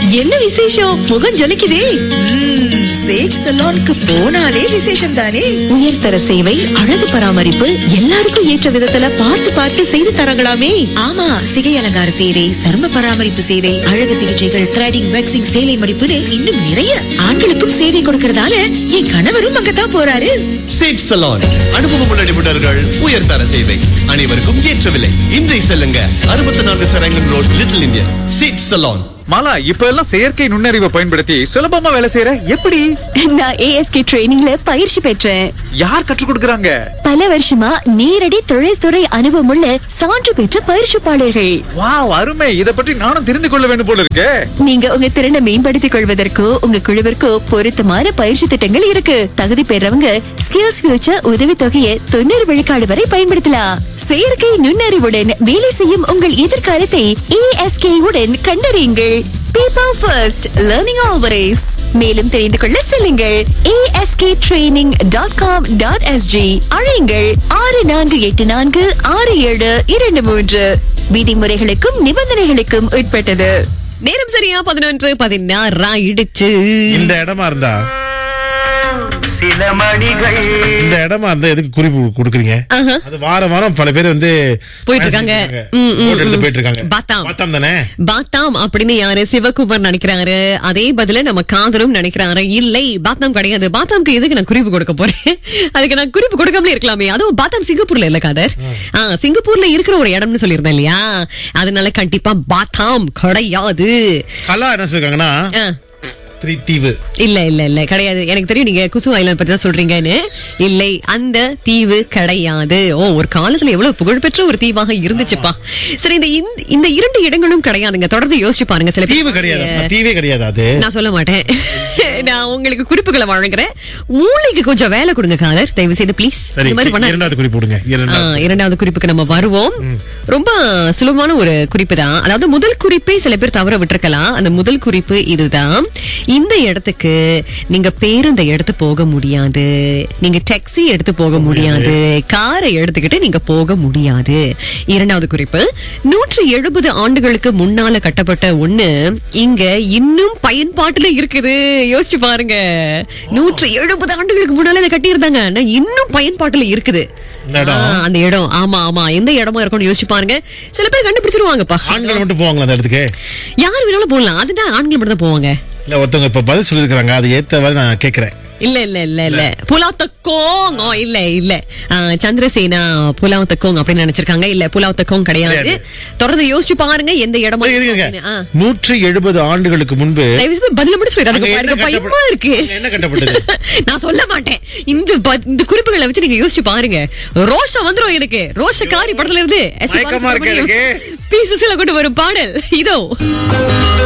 என்ன விசேஷம் முகம் ஜொலிக்குதே சேஜ் சலோனுக்கு போனாலே விசேஷம் தானே உயர்தர சேவை அழகு பராமரிப்பு எல்லாருக்கும் ஏற்ற விதத்துல பார்த்து பார்த்து செய்து தராங்களாமே ஆமா சிகை அலங்கார சேவை சரும பராமரிப்பு சேவை அழகு சிகிச்சைகள் த்ரெடிங் வேக்சிங் சேலை மடிப்புன்னு இன்னும் நிறைய ஆண்களுக்கும் சேவை கொடுக்கறதால என் கணவரும் அங்கதான் போறாரு சேட் சலான் அனுபவமுள்ள நிபுணர்கள் உயர்தர சேவை அனைவருக்கும் ஏற்ற விலை இன்றை செல்லுங்க அறுபத்தி நான்கு சரங்கன் ரோட் லிட்டில் இந்தியா சேட் சலான் மாலா இப்ப எல்லாம் செயற்கை நுண்ணறிவை பயன்படுத்தி சுலபமா வேலை செய்யற எப்படி நான் ஏஎஸ்கே ட்ரைனிங்ல பயிற்சி பெற்றேன் யார் கற்றுக் கொடுக்கறாங்க பல வருஷமா நேரடி தொழில்துறை அனுபவமுள்ள சான்று பெற்ற பயிற்சிப்பாளர்கள் வாவ் அருமை இத பற்றி நானும் தெரிந்து கொள்ள வேண்டும் போல இருக்கே நீங்க உங்க திறனை மேம்படுத்திக் கொள்வதற்கோ உங்க குழுவிற்கோ பொருத்தமான பயிற்சி திட்டங்கள் இருக்கு தகுதி பெறவங்க ஸ்கில்ஸ் ஃபியூச்சர் உதவித்தொகையை தொண்ணூறு விழுக்காடு வரை பயன்படுத்தலாம் செயற்கை நுண்ணறிவுடன் வேலை செய்யும் உங்கள் எதிர்காலத்தை ஏஎஸ்கே உடன் கண்டறியுங்கள் பீப்பிள் ஃபர்ஸ்ட் லேர்னிங் ஆல்வேஸ் மேலும் தெரிந்து கொள்ள செல்லுங்கள் ASK training dot com dot SG அழையுங்கள் ஆறு நான்கு எட்டு நான்கு ஆறு ஏழு இரண்டு மூன்று விதிமுறைகளுக்கும் நிபந்தனைகளுக்கும் உட்பட்டது நேரம் சரியா பதினொன்று பதினாறு ஆயிடுச்சு இந்த இடமா இருந்தா இந்த இடமா இருந்தா எதுக்கு குறிப்பு கொடுக்குறீங்க ஆஹா. அது வாரம் வாரம் பல பேர் வந்து போயிட்டு இருக்காங்க. ம், ம், போட் எடுத்து ம். போயிட்டு இருக்காங்க பாத்தாம். பாத்தாம் தானே பாத்தாம் அப்படின்னு யாரு சிவகுமார் நினைக்கிறாரு அதே பதில நம்ம காதலும் நினைக்கிறாரு இல்லை பாத்தாம் கிடையாது பாத்தாம்க்கு எதுக்கு நான் குறிப்பு கொடுக்க போறேன் அதுக்கு நான் குறிப்பு கொடுக்காமலே இருக்கலாமே அதுவும் பாத்தாம் சிங்கப்பூர்ல இல்ல காதர் ஆ, சிங்கப்பூர்ல இருக்கிற ஒரு இடம்னு சொல்லியிருந்தேன் இல்லையா அதனால கண்டிப்பா பாத்தாம் கிடையாது கலா என்ன சொல்றாங்கன்னா ஆ. த்ரீ தீவு இல்ல இல்ல இல்ல கிடையாது எனக்கு தெரியும் நீங்க குசு ஐலாண்ட் பத்தி தான் சொல்றீங்கன்னு இல்லை அந்த தீவு கிடையாது ஓ ஒரு காலத்துல எவ்வளவு புகழ்பெற்ற ஒரு தீவாக இருந்துச்சுப்பா சரி இந்த இந்த- இந்த இரண்டு இடங்களும் கிடையாதுங்க தொடர்ந்து யோசிச்சு பாருங்க சில பேர் தீவு கிடையாது அப்ப தீவே கிடையாது அது நான் சொல்ல மாட்டேன் நான் உங்களுக்கு குறிப்புகளை வழங்குறேன் மூளைக்கு கொஞ்சம் வேலை கொடுங்க காதர் தயவு செய்து ப்ளீஸ் சரி இந்த மாதிரி பண்ண இரண்டாவது குறிப்பு கொடுங்க ஆ, இரண்டாவது இரண்டாவது குறிப்புக்கு நம்ம வருவோம் ரொம்ப சுலபமான ஒரு குறிப்பு தான் அதாவது முதல் குறிப்பை சில பேர் தவற விட்டுருக்கலாம் அந்த முதல் குறிப்பு இதுதான் இந்த இடத்துக்கு நீங்க பேருந்தை எடுத்து போக முடியாது நீங்க டாக்ஸி எடுத்து போக முடியாது காரை எடுத்துக்கிட்டு நீங்க போக முடியாது இரண்டாவது குறிப்பு நூற்றி எழுபது ஆண்டுகளுக்கு முன்னால கட்டப்பட்ட ஒண்ணு இங்க இன்னும் பயன்பாட்டுல இருக்குது யோசிச்சு பாருங்க நூற்றி எழுபது ஆண்டுகளுக்கு முன்னால இதை கட்டியிருந்தாங்க ஆனா இன்னும் பயன்பாட்டுல இருக்குது இந்த இடம்? ஆ, அந்த இடம் ஆமா ஆமா எந்த இடமா இருக்கும்னு யோசிச்சு பாருங்க சில பேர் கண்டுபிடிச்சிருவாங்கப்பா ஆண்கள் மட்டும் போவாங்களா அந்த இடத்துக்கு யார் வேணாலும் போகலாம் அதுதான் ஆண்கள் மட்டும் தான் போவாங்க இல்ல ஒருத்தவங்க இப்ப பதில் சொல்லிருக்காங்க அது ஏத்த மாதிரி நான் கேக்குறேன் இல்ல இல்ல இல்ல இல்ல புலாவ் தக்கோங் ஓ, இல்ல இல்ல ஆ, சந்திரசேனா புலாவ் தக்கோங் அப்படின்னு நினைச்சிருக்காங்க இல்ல புலாவ் தக்கோங் கிடையாது கிடையாது. தொடர்ந்து யோசிச்சு பாருங்க எந்த இடமா இருங்க, இருங்க. அப்படின்னு. ஆ. நூற்றி எழுபது ஆண்டுகளுக்கு முன்பு தயவு செய்து பதில முடிச்சு போயிடாதீங்க அங்க என்ன பாருங்க பயமா கட்டப்பட- இருக்கு அங்க என்ன கட்டப்பட்டது? நான் சொல்ல மாட்டேன் இந்த ப- இந்த குறிப்புகளை வச்சு நீங்க யோசிச்சு பாருங்க ரோஷம் வந்துரும் எனக்கு ரோஷக்காரி படத்துல இருந்து மயக்கமா இருக்கு எனக்கு. பீசஸ்ல கொண்டு வரும் பாடல் இதோ